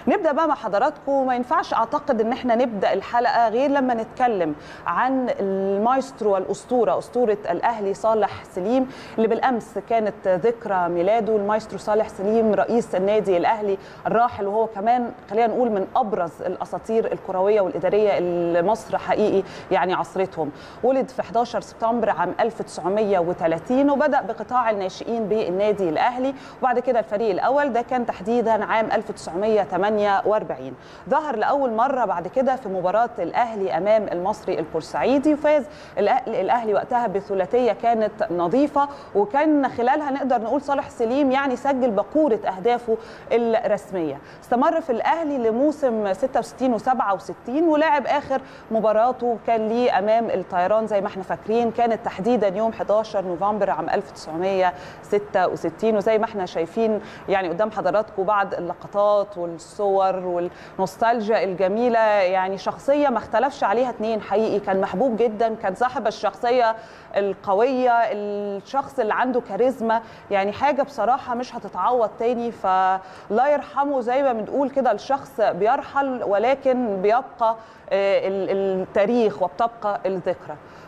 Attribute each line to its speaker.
Speaker 1: نبدا بقى مع حضراتكم ما ينفعش اعتقد ان احنا نبدا الحلقه غير لما نتكلم عن المايسترو والاسطوره اسطوره الاهلي صالح سليم اللي بالامس كانت ذكرى ميلاده المايسترو صالح سليم رئيس النادي الاهلي الراحل وهو كمان خلينا نقول من ابرز الاساطير الكرويه والاداريه اللي مصر حقيقي يعني عصرتهم ولد في 11 سبتمبر عام 1930 وبدا بقطاع الناشئين بالنادي الاهلي وبعد كده الفريق الاول ده كان تحديدا عام 1948 ظهر لاول مره بعد كده في مباراه الاهلي امام المصري البورسعيدي وفاز الاهلي وقتها بثلاثيه كانت نظيفه وكان خلالها نقدر نقول صالح سليم يعني سجل بقوره اهدافه الرسميه استمر في الاهلي لموسم 66 و67 ولعب اخر مباراته كان ليه امام الطيران زي ما احنا فاكرين كانت تحديدا يوم 11 نوفمبر عام 1966 وزي ما احنا شايفين يعني قدام حضراتكم بعض اللقطات والصور والنوستالجيا الجميله يعني شخصيه ما اختلفش عليها اتنين حقيقي كان محبوب جدا كان صاحب الشخصيه القويه الشخص اللي عنده كاريزما يعني حاجه بصراحه مش هتتعوض تاني فلا يرحمه زي ما بنقول كده الشخص بيرحل ولكن بيبقى التاريخ وبتبقى الذكرى